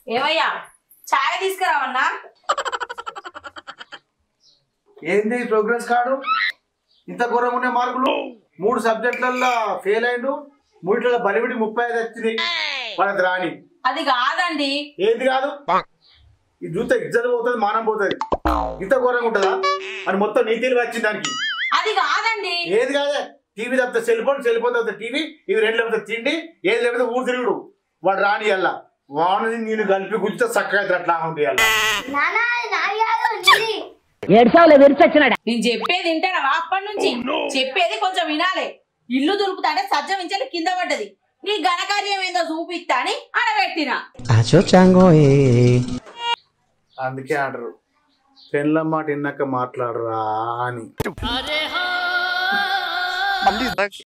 ఏమయ్యా ఛాయ్ తీసుకురావన్నా ఏంది progress card ఇంత ఘోరంగా ఉండే మార్కులు మూడు సబ్జెక్టులలో ఫెయిల్ అయిండు మూడిట్లో బలివిడి ముప్పై ఐదు వచ్చింది వాళ్ళకి రాని అది కాదండి ఏంది కాదు ఇది చూస్తే ఇజ్జత పోతుంది మానం పోతుంది ఇంత ఘోరంగా ఉంటుందా అని మొత్తం నీతిలు వచ్చింది దానికి అది కాదండి ఏది కాదే టీవీ తప్పితే సెల్ ఫోన్ సెల్ ఫోన్ తప్పితే టీవీ ఇవి రెండు లేకపోతే తిండి ఏది లేకపోతే ఊరు తిరుగుడు వాడు రాని అల్ల వాడిని నేను కలిపి గుంచితే చక్కగా అయితే అట్లా ఉంది అలా ఏడ్చావులే విరిచొచ్చినాడు నేను చెప్పేది వింటారా అప్పటి నుంచి చెప్పేది కొంచెం వినాలి ఇల్లు దులుపుతానే సజ్జం ఇంచెలు కింద పడ్డది నీ ఘనకార్యం ఏందో చూపిస్తా అని ఆడబెట్టిన Acho chango eh. అందుకే ఆడరు పెళ్ళ మాట విన్నాక మాట్లాడరా అని